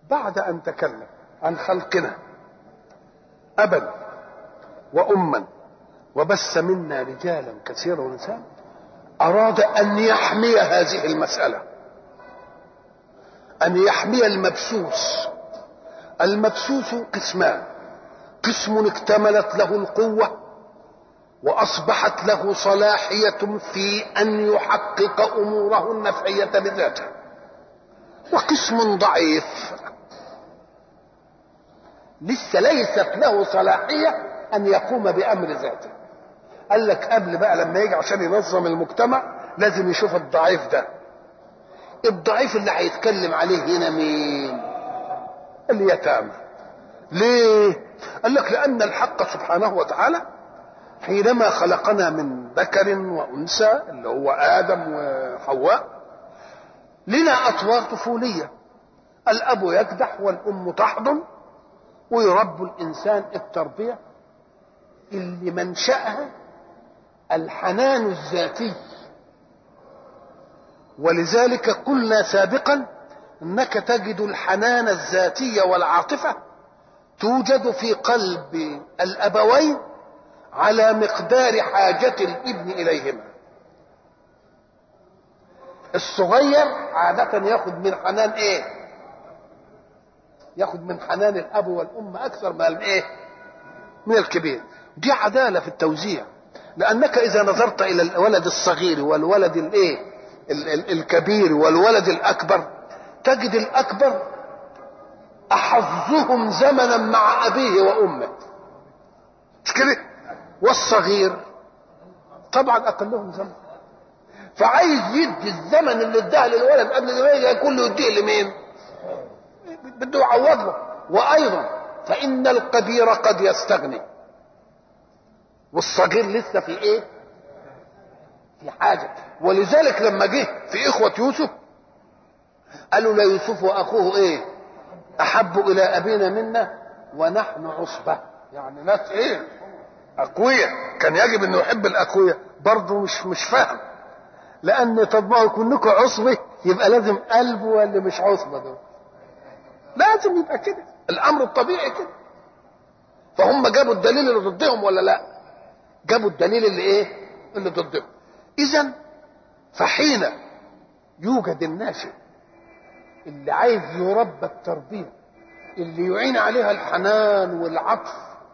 بعد ان تكلم عن خلقنا ابا واما وبث منا رجالا كثيرا ونساء اراد ان يحمي هذه المساله ان يحمي المبسوس المبسوس قسمان قسم اكتملت له القوه واصبحت له صلاحيه في ان يحقق اموره النفعيه بذاته وقسم ضعيف لسه ليست له صلاحيه ان يقوم بامر ذاته قال لك قبل بقى لما يجي عشان ينظم المجتمع لازم يشوف الضعيف ده الضعيف اللي هيتكلم عليه هنا مين اليتامى ليه قال لك لان الحق سبحانه وتعالى حينما خلقنا من ذكر وانثى اللي هو ادم وحواء لنا اطوار طفوليه الاب يكدح والام تحضن ويربى الانسان التربيه اللي منشاها الحنان الذاتي ولذلك قلنا سابقا انك تجد الحنان الذاتي والعاطفه توجد في قلب الابوين على مقدار حاجه الابن اليهما الصغير عاده ياخذ من حنان ايه ياخذ من حنان الاب والام اكثر من الايه من الكبير دي عداله في التوزيع لانك اذا نظرت الى الولد الصغير والولد الايه الكبير والولد الاكبر تجد الاكبر احظهم زمنا مع ابيه وامه مش كده والصغير طبعا اقلهم زمن فعايز يدي الزمن اللي اداه للولد قبل ما يجي كله يديه لمين بده يعوض له وايضا فان الكبير قد يستغني والصغير لسه في ايه في حاجه ولذلك لما جه في اخوه يوسف قالوا لا يوسف واخوه ايه احب الى ابينا منا ونحن عصبه يعني ناس ايه اقوياء كان يجب انه يحب الاقوياء برضه مش مش فاهم لان طب ما هو كنكم عصبه يبقى لازم قلبه واللي مش عصبه دول لازم يبقى كده الامر الطبيعي كده فهم جابوا الدليل اللي ضدهم ولا لا جابوا الدليل اللي ايه اللي ضدهم اذا فحين يوجد الناشئ اللي عايز يربى التربيه اللي يعين عليها الحنان والعطف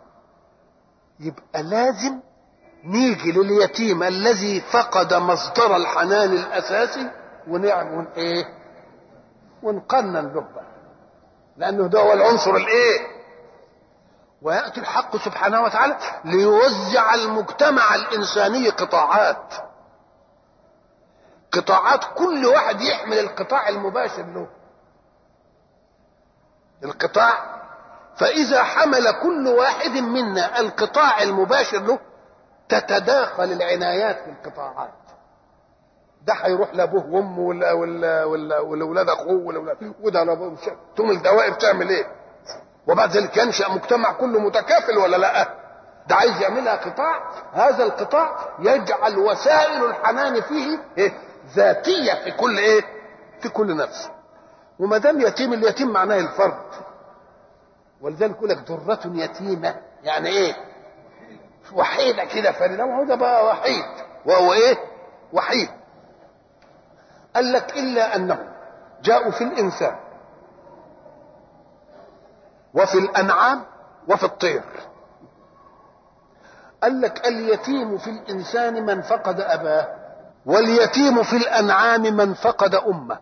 يبقى لازم نيجي لليتيم الذي فقد مصدر الحنان الاساسي ونعمل ايه ونقنن له بقى لانه ده هو العنصر الايه وياتي الحق سبحانه وتعالى ليوزع المجتمع الانساني قطاعات قطاعات كل واحد يحمل القطاع المباشر له القطاع فإذا حمل كل واحد منا القطاع المباشر له تتداخل العنايات في القطاعات ده هيروح لابوه وامه ولا ولا ولا ولاولاد اخوه ولا وده لابوه ثم الدوائر تعمل ايه؟ وبعد ذلك ينشا مجتمع كله متكافل ولا لا؟ ده عايز يعملها قطاع هذا القطاع يجعل وسائل الحنان فيه إيه؟ ذاتيه في كل ايه؟ في كل نفس وما دام يتيم اليتيم معناه الفرد ولذلك يقول لك ذرة يتيمة يعني ايه؟ وحيدة كده فريدة وهو ده بقى وحيد وهو ايه؟ وحيد قال لك إلا أنهم جاءوا في الإنسان وفي الأنعام وفي الطير قال لك اليتيم في الإنسان من فقد أباه واليتيم في الأنعام من فقد أمه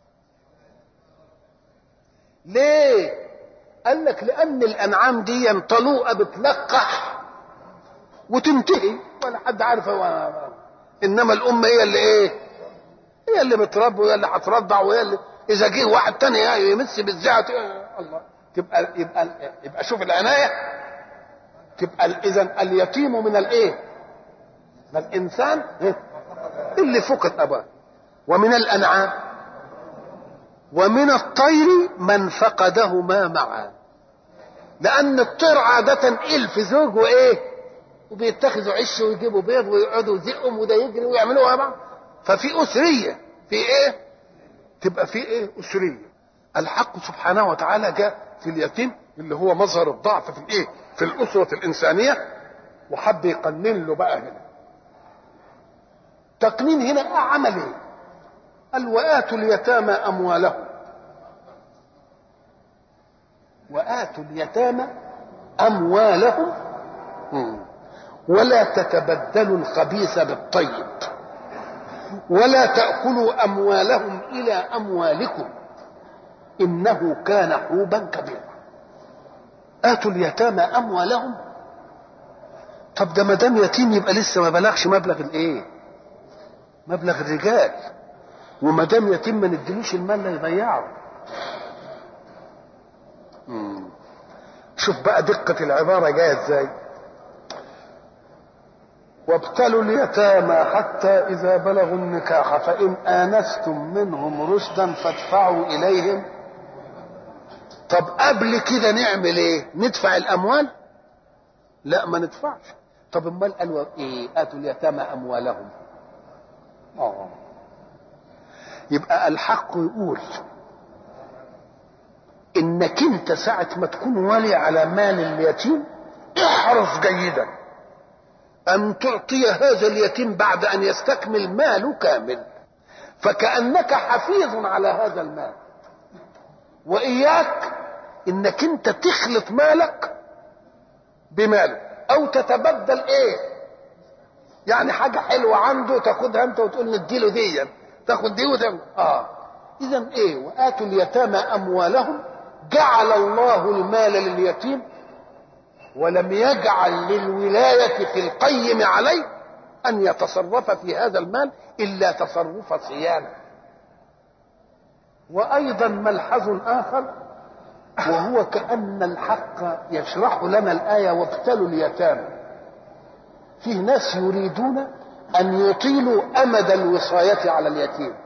ليه قال لك لان الانعام دي طلوقه بتلقح وتنتهي ولا حد عارف هو انما الام هي اللي ايه هي اللي بتربي وهي اللي هترضع وهي اللي اذا جه واحد تاني يمس بالزعه الله تبقى يبقى يبقى شوف العنايه تبقى اذا اليتيم من الايه من الانسان اللي فقد اباه ومن الانعام ومن الطير من فقدهما معا لان الطير عاده الف زوج وايه وبيتخذوا عش ويجيبوا بيض ويقعدوا يزقهم وده يجري ويعملوها بعض ففي اسريه في ايه تبقى في ايه اسريه الحق سبحانه وتعالى جاء في اليتيم اللي هو مظهر الضعف في الايه في الاسره الانسانيه وحب يقنن له بقى هنا تقنين هنا عمل ايه قال واتوا اليتامى اموالهم واتوا اليتامى اموالهم ولا تتبدلوا الخبيث بالطيب ولا تاكلوا اموالهم الى اموالكم انه كان حوبا كبيرا اتوا اليتامى اموالهم طب ده ما دام يتيم يبقى لسه ما بلغش مبلغ الايه مبلغ الرجال وما دام يتيم ما نديلوش المال لا يضيعه مم. شوف بقى دقة العبارة جاية ازاي وابتلوا اليتامى حتى إذا بلغوا النكاح فإن آنستم منهم رشدا فادفعوا إليهم طب قبل كده نعمل ايه ندفع الأموال لا ما ندفعش طب امال قالوا ايه اتوا اليتامى اموالهم اه يبقى الحق يقول انك انت ساعة ما تكون ولي على مال اليتيم احرص جيدا ان تعطي هذا اليتيم بعد ان يستكمل ماله كامل فكأنك حفيظ على هذا المال واياك انك انت تخلط مالك بماله او تتبدل ايه يعني حاجة حلوة عنده تاخدها انت وتقول نديله دي تاخد دي وتاخد اه اذا ايه واتوا اليتامى اموالهم جعل الله المال لليتيم ولم يجعل للولاية في القيم عليه أن يتصرف في هذا المال إلا تصرف صيانة وأيضا ملحظ آخر وهو كأن الحق يشرح لنا الآية وابتلوا اليتامى فيه ناس يريدون أن يطيلوا أمد الوصاية على اليتيم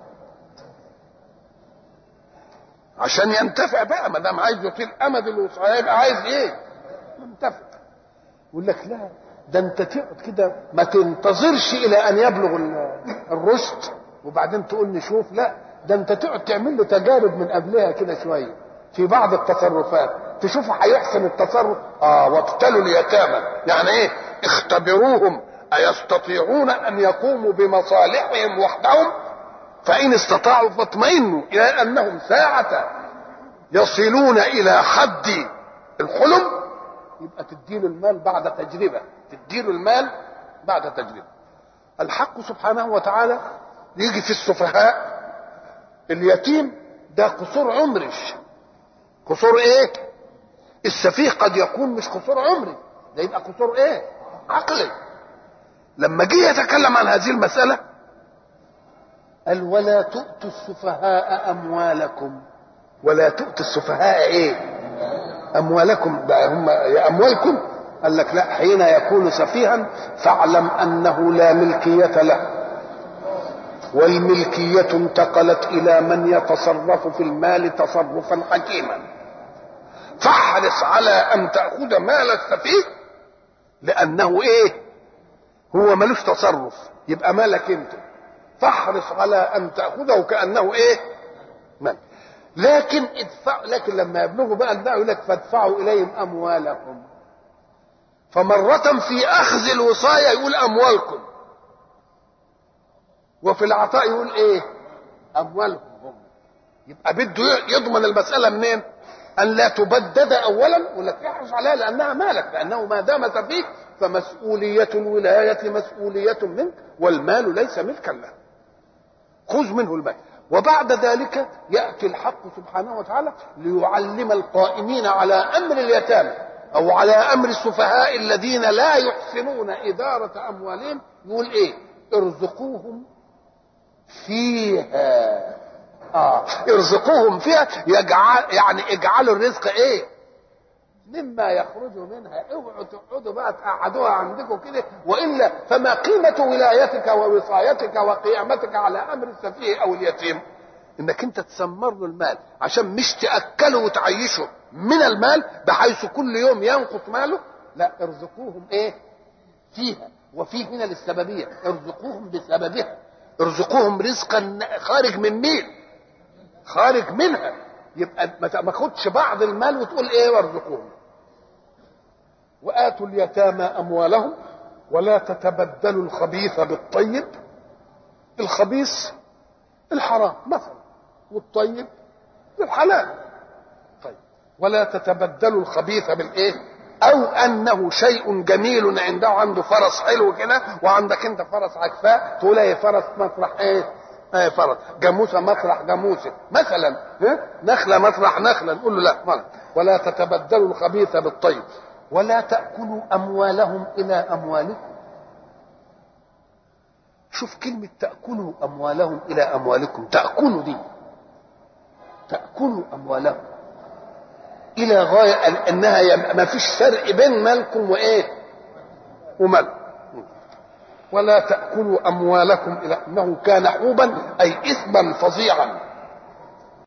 عشان ينتفع بقى ما دام عايز يطيل امد الوصايه يبقى عايز ايه؟ ينتفع يقول لك لا ده انت تقعد كده ما تنتظرش الى ان يبلغ الرشد وبعدين تقول نشوف لا ده انت تقعد تعمل له تجارب من قبلها كده شويه في بعض التصرفات تشوفه هيحسن التصرف اه وابتلوا اليتامى يعني ايه اختبروهم ايستطيعون ان يقوموا بمصالحهم وحدهم فإن استطاعوا فاطمئنوا إلى أنهم ساعة يصلون إلى حد الحلم يبقى تديله المال بعد تجربة تديله المال بعد تجربة الحق سبحانه وتعالى يجي في السفهاء اليتيم ده قصور عمري قصور ايه السفيه قد يكون مش قصور عمري ده يبقى قصور ايه عقلي لما جه يتكلم عن هذه المسألة قال ولا تؤتوا السفهاء اموالكم ولا تؤتوا السفهاء ايه اموالكم بقى هم يا اموالكم قال لك لا حين يكون سفيها فاعلم انه لا ملكيه له والملكية انتقلت إلى من يتصرف في المال تصرفا حكيما فاحرص على أن تأخذ مال السفيه لأنه إيه هو ملوش تصرف يبقى مالك أنت فاحرص على ان تاخذه كانه ايه مال لكن ادفع لكن لما يبلغوا بقى الدعوه يقول لك فادفعوا اليهم اموالهم فمرة في اخذ الوصاية يقول اموالكم وفي العطاء يقول ايه اموالهم هم يبقى بده يضمن المسألة منين ان لا تبدد اولا يقول لك احرص عليها لانها مالك لانه ما دام فيك فمسؤولية الولاية مسؤولية منك والمال ليس ملكا له خذ منه المال وبعد ذلك يأتي الحق سبحانه وتعالى ليعلم القائمين على أمر اليتامى أو على أمر السفهاء الذين لا يحسنون إدارة أموالهم يقول إيه ارزقوهم فيها آه ارزقوهم فيها يجعل يعني اجعلوا الرزق ايه مما يخرج منها اوعوا تقعدوا بقى تقعدوها عندكم كده والا فما قيمه ولايتك ووصايتك وقيامتك على امر السفيه او اليتيم انك انت تسمر له المال عشان مش تاكله وتعيشه من المال بحيث كل يوم ينقص ماله لا ارزقوهم ايه فيها وفي هنا للسببيه ارزقوهم بسببها ارزقوهم رزقا خارج من مين خارج منها يبقى ما تاخدش بعض المال وتقول ايه وارزقوهم واتوا اليتامى اموالهم ولا تتبدلوا الخبيث بالطيب الخبيث الحرام مثلا والطيب الحلال طيب ولا تتبدلوا الخبيث بالايه او انه شيء جميل عنده عنده فرس حلو كده وعندك انت فرس عكفاء تقول ايه فرس مطرح ايه ايه فرس جاموسه مطرح جاموسه مثلا ها؟ نخله مطرح نخله نقول له لا مرة. ولا تتبدلوا الخبيث بالطيب ولا تاكلوا اموالهم الى اموالكم شوف كلمة تأكلوا أموالهم إلى أموالكم تأكلوا دي تأكلوا أموالهم إلى غاية أنها ما فيش فرق بين مالكم وإيه ومال ولا تأكلوا أموالكم إلى أنه كان حوبا أي إثما فظيعا